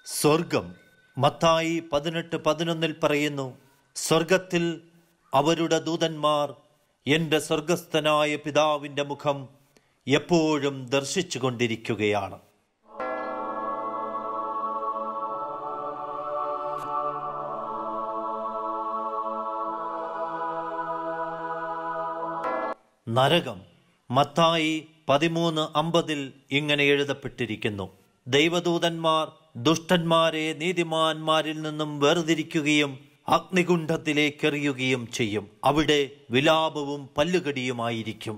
സ്വർഗം മത്തായി പതിനെട്ട് പതിനൊന്നിൽ പറയുന്നു സ്വർഗത്തിൽ അവരുടെ ദൂതന്മാർ എൻ്റെ സ്വർഗസ്ഥനായ പിതാവിൻ്റെ മുഖം എപ്പോഴും ദർശിച്ചു കൊണ്ടിരിക്കുകയാണ് നരകം മത്തായി പതിമൂന്ന് അമ്പതിൽ ഇങ്ങനെ എഴുതപ്പെട്ടിരിക്കുന്നു ദൈവദൂതന്മാർ ദുഷ്ടന്മാരെ നീതിമാന്മാരിൽ നിന്നും വേർതിരിക്കുകയും അഗ്നികുണ്ഠത്തിലേക്ക് എറിയുകയും ചെയ്യും അവിടെ വിലാപവും പല്ലുകടിയുമായിരിക്കും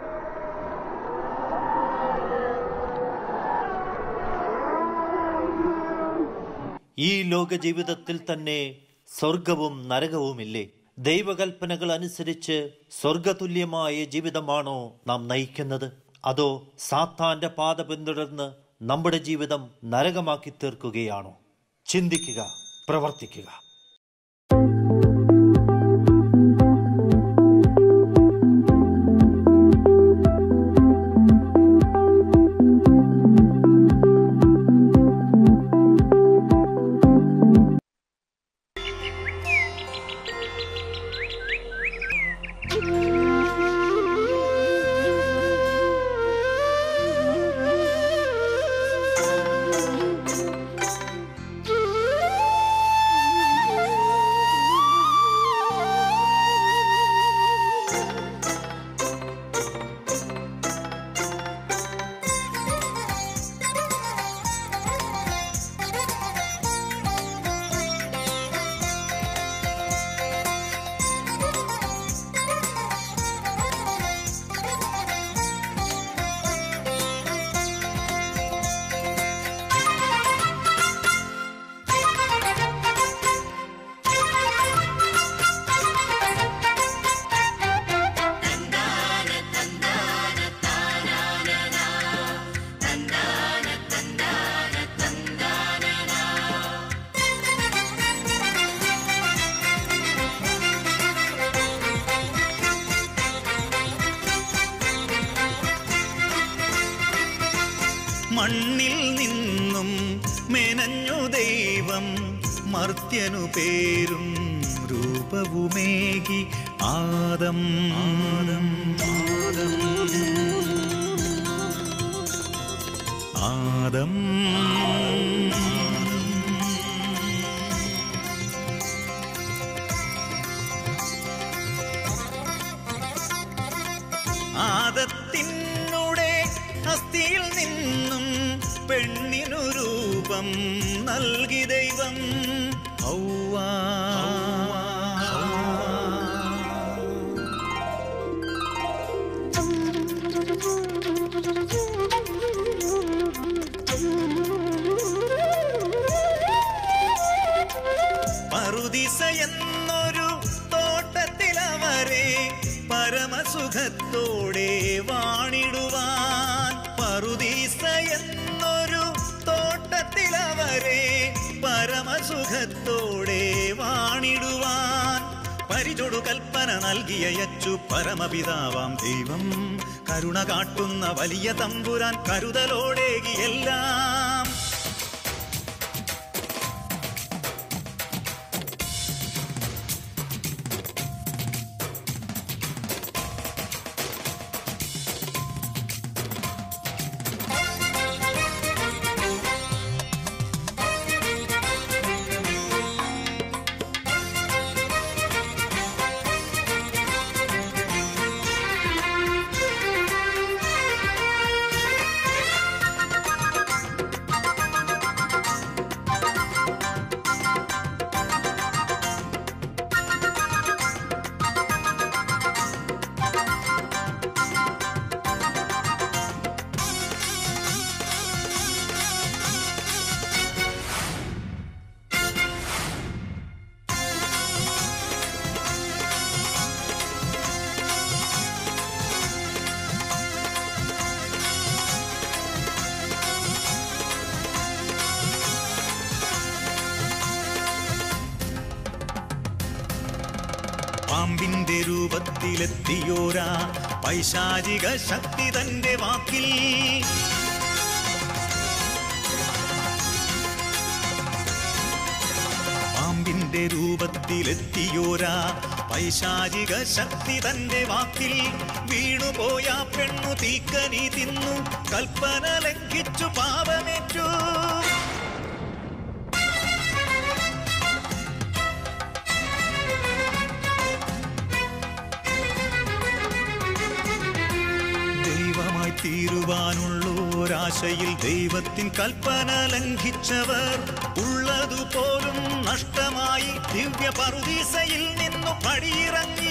ഈ ലോക ജീവിതത്തിൽ തന്നെ സ്വർഗവും നരകവുമില്ലേ ദൈവകൽപ്പനകൾ അനുസരിച്ച് സ്വർഗതുല്യമായ ജീവിതമാണോ നാം നയിക്കുന്നത് അതോ സാത്താന്റെ പാത പിന്തുടർന്ന് നമ്മുടെ ജീവിതം നരകമാക്കി തീർക്കുകയാണോ ചിന്തിക്കുക പ്രവർത്തിക്കുക മണ്ണിൽ നിന്നും മെനഞ്ഞു ദൈവം മർത്യനു പേരും രൂപവുമേകി ആദം ആദം ആദം ആദം ആദത്തിനുടെ അസ്ഥിയിൽ നിന്നും പെണ്ണിനു രൂപം നൽകി ദൈവം ഔവ്വാ. പറുദിസ എന്നൊരു തോട്ടത്തിലവരെ പരമസുഖത്തോടെ വാണിടുവാൻ പറുദീസ എന്നൊരു തോട്ടത്തിലവരെ പരമസുഖത്തോടെ വാണിടുവാൻ പരിചൊടു കൽപ്പന നൽകിയയച്ചു പരമപിതാവാം ദൈവം കരുണ കാട്ടുന്ന വലിയ തമ്പുരാൻ കരുതലോടേകിയെല്ലാം പാമ്പിന്റെ രൂപത്തിലെത്തിയോരാ പൈശാചിക ശക്തി തന്റെ വാക്കിൽ പാമ്പിന്റെ രൂപത്തിലെത്തിയോരാ പൈശാചിക ശക്തി തന്റെ വാക്കിൽ വീണുപോയ പെണ്ണു തീക്കനി തിന്നു കൽപ്പന ലംഘിച്ചു പാപമേറ്റു ദൈവമായി തീരുവാനുള്ളോരാശയിൽ ദൈവത്തിൻ കൽപ്പന ലംഘിച്ചവർ ഉള്ളതുപോലും നഷ്ടമായി ദിവ്യ പറുദീസയിൽ നിന്നു പടിയിറങ്ങി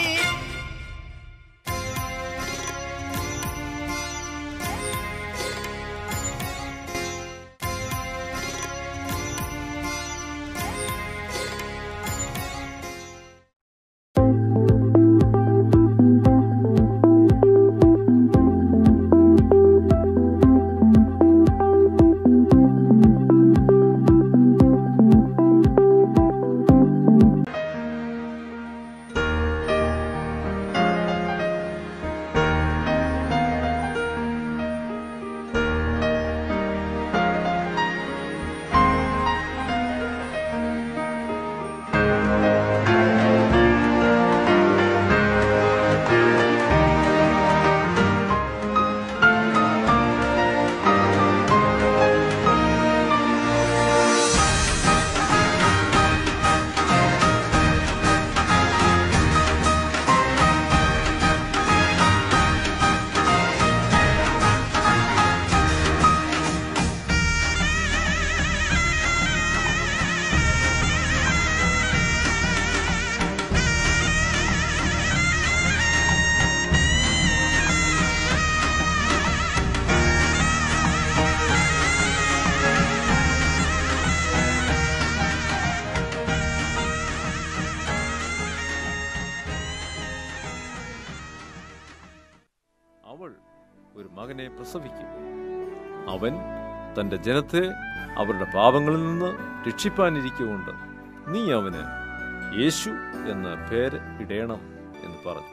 അവൾ ഒരു മകനെ പ്രസവിക്കും അവൻ തന്റെ ജനത്തെ അവരുടെ പാപങ്ങളിൽ നിന്ന് രക്ഷിപ്പാനിരിക്കുകൊണ്ട് നീ അവന് യേശു എന്ന പേര് ഇടേണം എന്ന് പറഞ്ഞു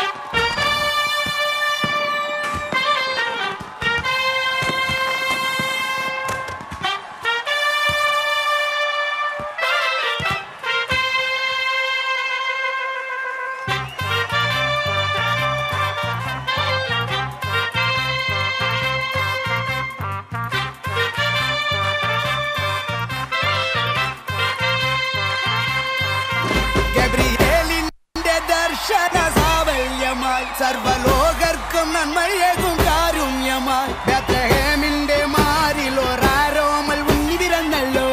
ഗബ്രിയേലിന്റെ ദർശന സാവല്യമായി സർവലോകർക്കും നന്മയേകും കാരുണ്യമായി ബത്ലഹേമിന്റെ മാറിൽ ഒരാരോമൽ ഉണ്ണി പിറന്നല്ലോ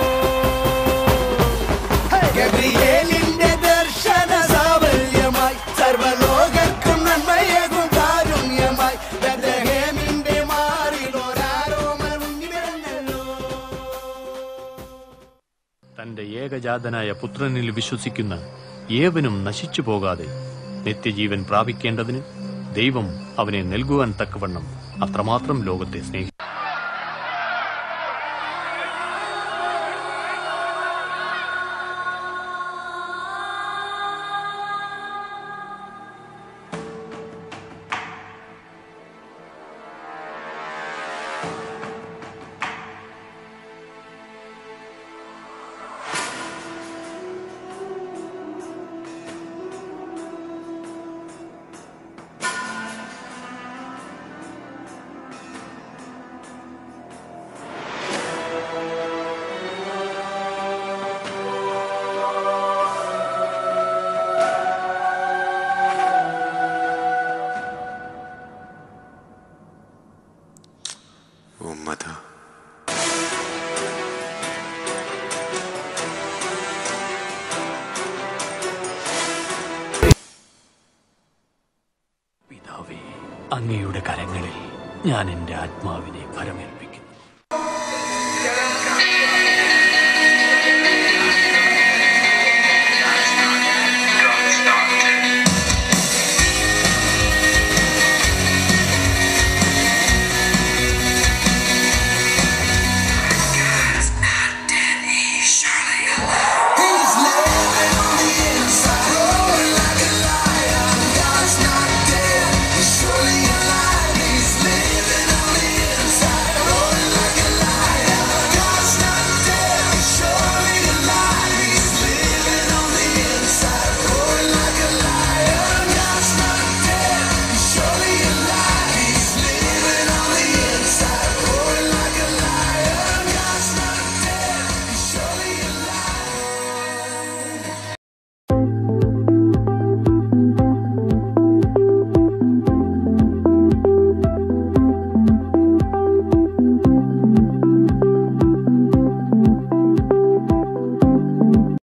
ഗബ്രിയേലിന്റെ ദർശന സാവല്യമായി സർവലോകർക്കും നന്മയേകും കാരുണ്യമായി ബത്ലഹേമിന്റെ മാറിൽ ഒരാരോമൽ ഉണ്ണി പിറന്നല്ലോ തന്റെ ഏകജാതനായ പുത്രനിൽ വിശ്വസിക്കുന്ന ഏവനും നശിച്ചു പോകാതെ നിത്യജീവൻ പ്രാപിക്കേണ്ടതിന് ദൈവം അവനെ നൽകുവാൻ തക്കവണ്ണം അത്രമാത്രം ലോകത്തെ സ്നേഹി ഉമ്മത പിതാവേ അങ്ങയുടെ കരങ്ങളിൽ ഞാൻ എന്റെ ആത്മാവിനെ ഫലമേൽപ്പിക്കുന്നു